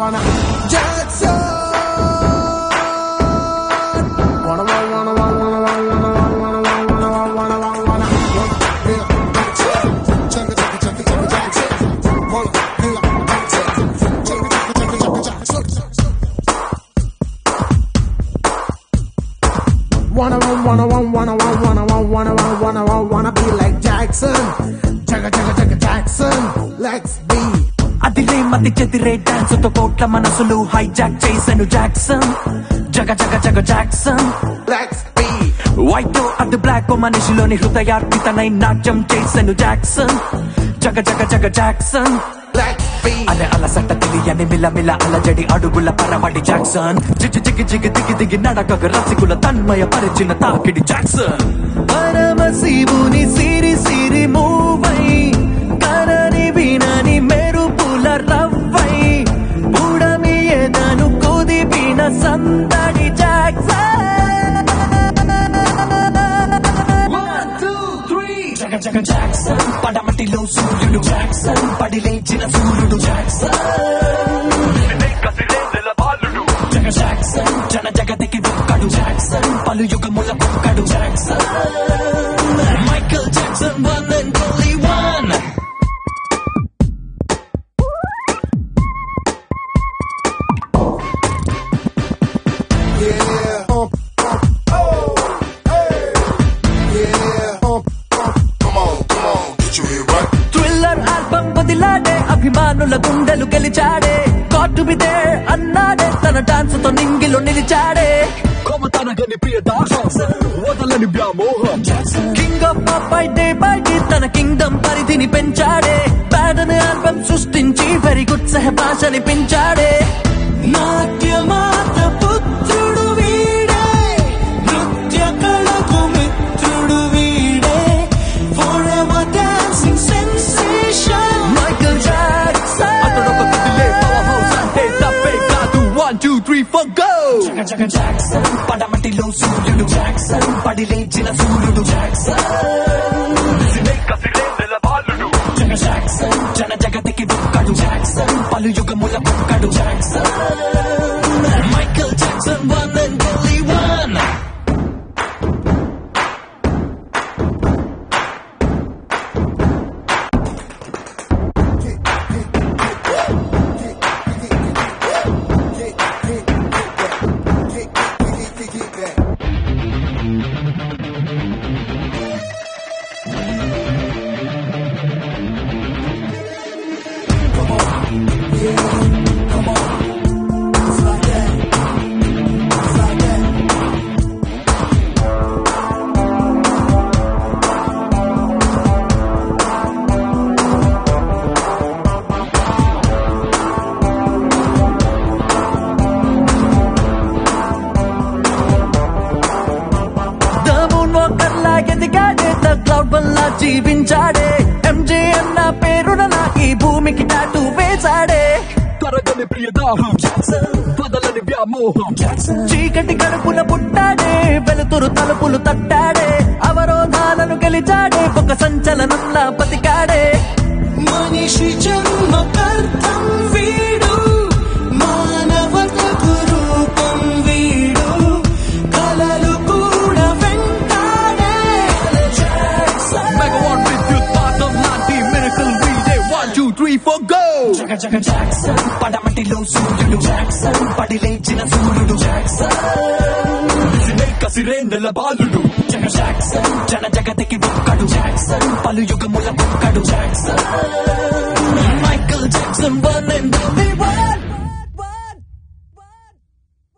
wanna Jackson. Wanna wanna wanna wanna wanna wanna wanna wanna wanna wanna wanna wanna Wanna wanna wanna wanna wanna wanna wanna wanna wanna wanna wanna wanna be like Jackson. Jagga jagga jagga Jackson. Let's be. అదిరే మతి చెదిరే dance తో కోట్ల మనసులు hijack చేశాను Jackson జగ జగ జగ Jackson Let's be. White అది బ్లాక్ మనిషిలోని హృదయార్పితనై నాట్యం చేశాను జాక్సన్ జగ జగ జగ జాక్సన్ Let's be. అనే అలసట తెలియని మిలమిల అలజడి అడుగుల పరవడి జాక్సన్ జిగి జిగి జిగి దిగి దిగి నడకగ రసికుల తన్మయ పరిచిన తాకిడి జాక్సన్ పరమశివుని సిరి సిరి మూవై కనని వినని మెరుపుల రవ్వై బుడమి ఎదను కుదిపిన సందడి జాక్సన్ One, two, three. జగ జగ జాక్సన్ పడమటిలో సూర్యుడు జాక్సన్ పడి లేచిన సూర్యుడు జాక్సన్ జగ జాక్సన్ జన జగతికి ఒక్కడు జాక్సన్ పలు యుగముల ఒక్కడు Jackson Michael Jackson one and only one Yeah. Pump, pump. Oh, hey. Yeah. Pump, pump. Come on, come on, get your head right. Thriller album వదిలాడే అభిమానుల గుండెలు గెలిచాడే కాటు బిదే అన్నాడే తన డాన్స్ తో నింగిలో నిలిచాడే కొమతనగని ప్రియ దాసం వదలని వ్యామోహం king of by day by day తన కింగ్డమ్ పరిధిని పెంచాడే ప్యాడన్ ఆల్బమ్ సృష్టించి వెరీ గుడ్ సహభాషని పెంచాడే నాట్యమాత పుత్రుడు వీడే నృత్య కళకు మిత్రుడు వీడే forever dancing sensation Michael Jackson అతడు ఒక కదిలే పవర్ హౌస్ అంటే తప్పే కాదు one two three four go జగ జగ జాక్సన్ పడమటిలో సూర్యుడు జాక్సన్ పడి లేచిన సూర్యుడు జాక్సన్ జగ జాక్సన్ జన జగతికి ఒక్కడు జాక్సన్ పలు యుగముల ఒక్కడు Jackson Michael Jackson one and only one the moon వాకర్లా ఎదిగాడే ద క్లౌడ్ వల్ల జీవించాడే ఎంజే అన్న పేరున నా ఈ భూమికి టాటూ వేశాడే తరగని ప్రియ దాహం వదలని వ్యామోహం చీకటి కడుపున పుట్టాడే వెలుతురు తలుపులు తట్టాడే అవరోధాలను గెలిచాడే ఒక సంచలనంలా బతికాడే మనిషి జన్మకర్తం వీడు మానవతకు రూపం వీడు కలలు కూడా వెంటాడే మెగావాట్ విద్యుత్ పాఠం లాంటి మిరకల్ వీడే one two three four go జగ జగ జాక్సన్ పడమటిలో సూర్యుడు జాక్సన్ పడి లేచిన సూర్యుడు జాక్సన్ కసిరేందెల బాలుడు జగ జాక్సన్ జన జగతికి ఒక్కడు జాక్సన్ పలు యుగముల ఒక్కడు జాక్సన్